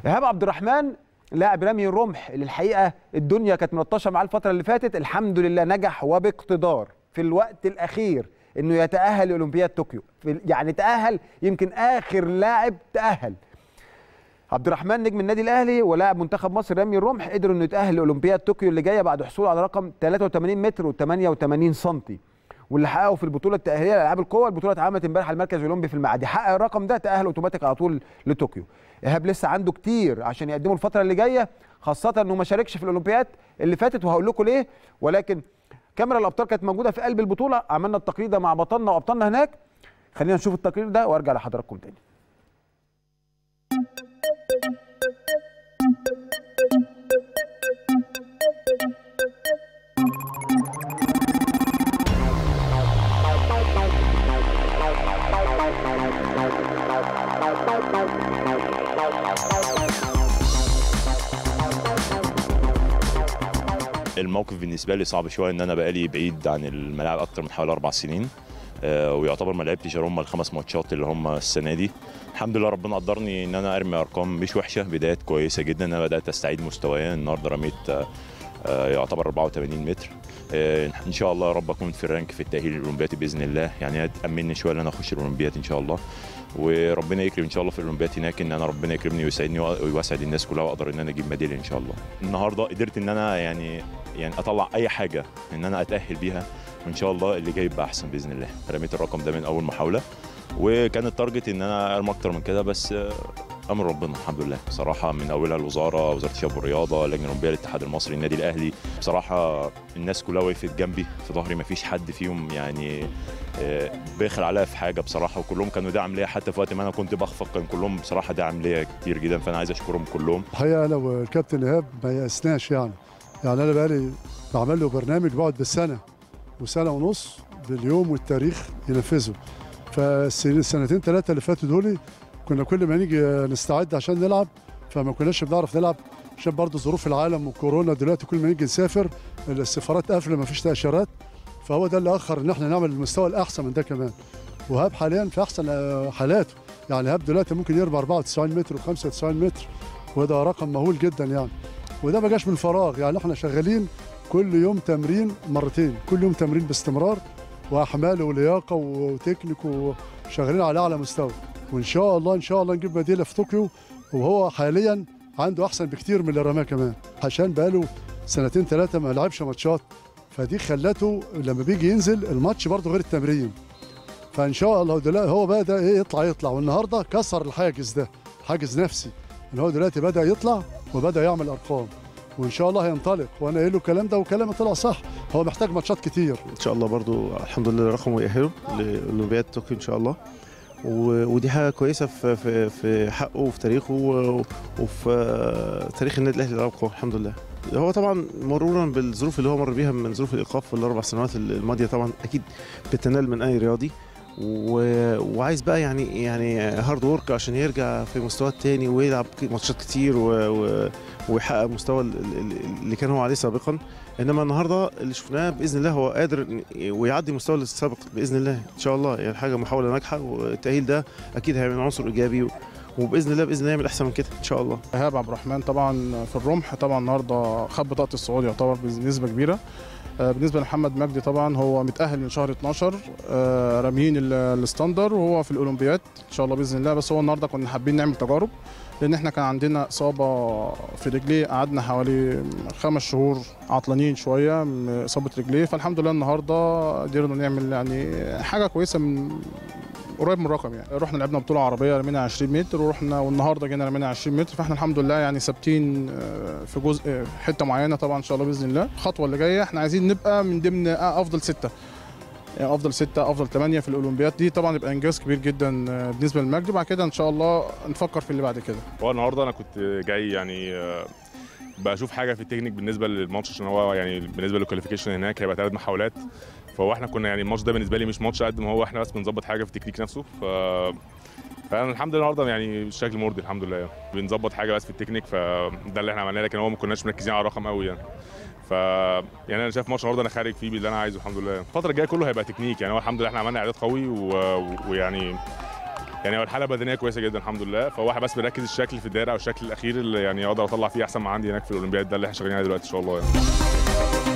ايهاب عبد الرحمن لاعب رمي الرمح اللي الحقيقه الدنيا كانت ملطشه معاه الفتره اللي فاتت الحمد لله نجح وباقتدار في الوقت الاخير انه يتاهل لاولمبياد طوكيو في- يعني تاهل يمكن اخر لاعب تاهل عبد الرحمن نجم النادي الاهلي ولاعب منتخب مصر رمي الرمح قدر انه يتاهل لاولمبياد طوكيو اللي جايه بعد حصوله على رقم 83 متر و88 سنتي واللي حققه في البطوله التاهيليه لالعاب القوى البطوله اتعملت امبارح على المركز الاولمبي في المعادي حقق الرقم ده تاهل اوتوماتيك على طول لطوكيو ايهاب لسه عنده كتير عشان يقدمه الفتره اللي جايه خاصه انه ما شاركش في الاولمبياد اللي فاتت وهقول لكم ليه ولكن كاميرا الابطال كانت موجوده في قلب البطوله عملنا التقرير ده مع بطلنا وابطالنا هناك خلينا نشوف التقرير ده وارجع لحضراتكم تاني الموقف بالنسبه لي صعب شويه ان انا بقالي بعيد عن الملاعب اكتر من حوالي اربع سنين آه، ويعتبر ما لعبتش غير هم الخمس ماتشات اللي هم السنه دي الحمد لله ربنا قدرني ان انا ارمي ارقام مش وحشه بدايات كويسه جدا انا بدات استعيد مستواي النهارده رميت آه، آه، يعتبر 84 متر آه، ان شاء الله يا رب اكون في الرانك في التاهيل الاولمبيادي باذن الله يعني هتامني شويه ان انا اخش الاولمبياد ان شاء الله وربنا يكرم ان شاء الله في الاولمبياد هناك ان انا ربنا يكرمني ويسعدني ويسعد الناس كلها واقدر ان انا اجيب ميداليه ان شاء الله النهارده قدرت ان انا يعني يعني اطلع اي حاجه ان انا اتاهل بيها وان شاء الله اللي جاي يبقى احسن باذن الله رميت الرقم ده من اول محاوله وكان التارجت ان انا ارمي اكتر من كده بس آه، امر ربنا الحمد لله بصراحه من اولها الوزاره وزاره الشباب والرياضه اللجنه الاولمبيه الاتحاد المصري النادي الاهلي بصراحه الناس كلها وقفت جنبي في ظهري ما فيش حد فيهم يعني آه، بيخل عليا في حاجه بصراحه وكلهم كانوا دعم ليا حتى في وقت ما انا كنت بخفق كان كلهم بصراحه دعم ليا كتير جدا فانا عايز اشكرهم كلهم الحقيقه انا والكابتن ايهاب ما يأسناش يعني يعني انا بقالي بعمل له برنامج بقعد بالسنه وسنه ونص باليوم والتاريخ ينفذه فالسنتين ثلاثه اللي فاتوا دول كنا كل ما نيجي نستعد عشان نلعب فما كناش بنعرف نلعب عشان برضه ظروف العالم والكورونا دلوقتي كل ما نيجي نسافر السفارات قافله ما فيش تاشيرات فهو ده اللي اخر ان احنا نعمل المستوى الاحسن من ده كمان وهاب حاليا في احسن آه، حالاته يعني هاب دلوقتي ممكن يرمي 94 متر و95 متر وده رقم مهول جدا يعني وده ما جاش من فراغ يعني احنا شغالين كل يوم تمرين مرتين كل يوم تمرين باستمرار واحمال ولياقه وتكنيك وشغالين على اعلى مستوى وان شاء الله ان شاء الله نجيب ميداليه في طوكيو وهو حاليا عنده احسن بكتير من اللي رماه كمان عشان بقاله سنتين ثلاثه ما لعبش ماتشات فدي خلته لما بيجي ينزل الماتش برضه غير التمرين فان شاء الله دلوقتي هو بدا ايه يطلع يطلع والنهارده كسر الحاجز ده حاجز نفسي ان هو دلوقتي بدا يطلع وبدا يعمل ارقام وان شاء الله هينطلق وانا قايل له الكلام ده وكلامي طلع صح هو محتاج ماتشات كتير ان شاء الله برضو الحمد لله رقمه يأهله لاولمبياد طوكيو ان شاء الله و- ودي حاجه كويسه في في في حقه وفي تاريخه و- وفي آه، تاريخ النادي الاهلي للالعاب القوى الحمد لله هو طبعا مرورا بالظروف اللي هو مر بيها من ظروف الايقاف في الاربع سنوات الماضيه طبعا اكيد بتنال من اي رياضي و... وعايز بقى يعني يعني هارد ورك عشان يرجع في مستواه التاني ويلعب ك- ماتشات كتير و... و... ويحقق المستوى ال- ال- اللي كان هو عليه سابقا انما النهارده اللي شفناه باذن الله هو قادر إن- ويعدي المستوى السابق باذن الله ان شاء الله يعني حاجه محاوله ناجحه والتاهيل ده اكيد هيعمل عنصر ايجابي و- وباذن الله باذن الله يعمل احسن من كده ان شاء الله ايهاب عبد الرحمن طبعا في الرمح طبعا النهارده خد بطاقه الصعود يعتبر بنسبه كبيره آه، بالنسبه لمحمد مجدي طبعا هو متاهل من شهر 12 آه، راميين ال- الستاندر وهو في الاولمبياد ان شاء الله باذن الله بس هو النهارده كنا حابين نعمل تجارب لان احنا كان عندنا اصابه في رجليه قعدنا حوالي خمس شهور عطلانين شويه من اصابه رجليه فالحمد لله النهارده قدرنا نعمل يعني حاجه كويسه من قريب من الرقم يعني رحنا لعبنا بطوله عربيه رمينا 20 متر ورحنا والنهارده جينا رمينا 20 متر فاحنا الحمد لله يعني ثابتين آه، في جزء آه، حته معينه طبعا ان شاء الله باذن الله الخطوه اللي جايه احنا عايزين نبقى من ضمن آه، افضل سته يعني افضل سته افضل ثمانيه في الاولمبياد دي طبعا يبقى انجاز كبير جدا آه، بالنسبه للمجد بعد كده ان شاء الله نفكر في اللي بعد كده هو النهارده انا كنت جاي يعني آه، بشوف حاجه في التكنيك بالنسبه للماتش عشان هو يعني بالنسبه للكواليفيكيشن هناك هيبقى ثلاث محاولات فهو احنا كنا يعني الماتش ده بالنسبه لي مش ماتش قد ما هو احنا بس بنظبط حاجه في التكنيك نفسه ف فانا الحمد لله النهارده يعني الشكل مرضي الحمد لله يعني. بنظبط حاجه بس في التكنيك فده اللي احنا عملناه لكن هو ما كناش مركزين على الرقم قوي يعني ف يعني انا شايف ماتش النهارده انا خارج فيه باللي انا عايزه الحمد لله الفتره الجايه كله هيبقى تكنيك يعني هو الحمد لله احنا عملنا اعداد قوي و- ويعني يعني هو الحاله البدنيه كويسه جدا الحمد لله فهو احنا بس بنركز الشكل في الدائره او الشكل الاخير اللي يعني اقدر اطلع فيه احسن ما عندي هناك في الاولمبياد ده اللي احنا شغالين عليه دلوقتي ان شاء الله يعني.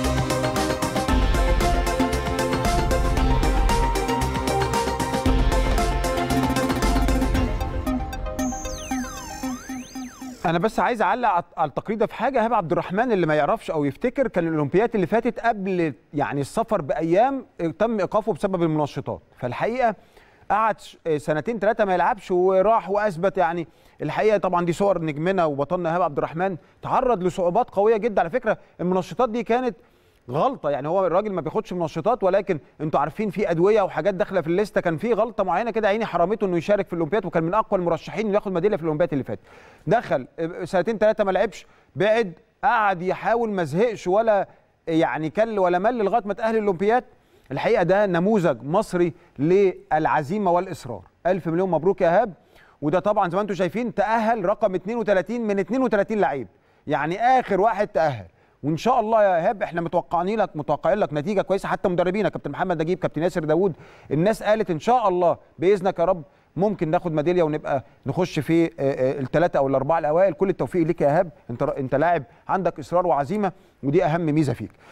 انا بس عايز اعلق على على التقرير ده في حاجه هبه عبد الرحمن اللي ما يعرفش او يفتكر كان الاولمبياد اللي فاتت قبل يعني السفر بايام تم ايقافه بسبب المنشطات فالحقيقه قعد ش- سنتين ثلاثه ما يلعبش وراح واثبت يعني الحقيقه طبعا دي صور نجمنا وبطلنا هبه عبد الرحمن تعرض لصعوبات قويه جدا على فكره المنشطات دي كانت غلطه يعني هو الراجل ما بياخدش منشطات ولكن انتوا عارفين في ادويه وحاجات داخله في الليسته كان في غلطه معينه كده عيني حرمته انه يشارك في الاولمبياد وكان من اقوى المرشحين انه ياخد ميداليه في الاولمبياد اللي فاتت دخل اه، سنتين ثلاثه ما لعبش بعد قعد يحاول ما زهقش ولا يعني كل ولا مل لغايه ما تاهل الاولمبياد الحقيقه ده نموذج مصري للعزيمه والاصرار الف مليون مبروك يا ايهاب وده طبعا زي ما انتم شايفين تاهل رقم 32 من 32 لعيب يعني اخر واحد تاهل وان شاء الله يا ايهاب احنا متوقعين لك متوقعين لك نتيجه كويسه حتى مدربينك كابتن محمد نجيب كابتن ياسر داوود الناس قالت ان شاء الله باذنك يا رب ممكن ناخد ميداليه ونبقى نخش في الثلاثه او الاربعه الاوائل كل التوفيق ليك يا ايهاب انت انت لاعب عندك اصرار وعزيمه ودي اهم ميزه فيك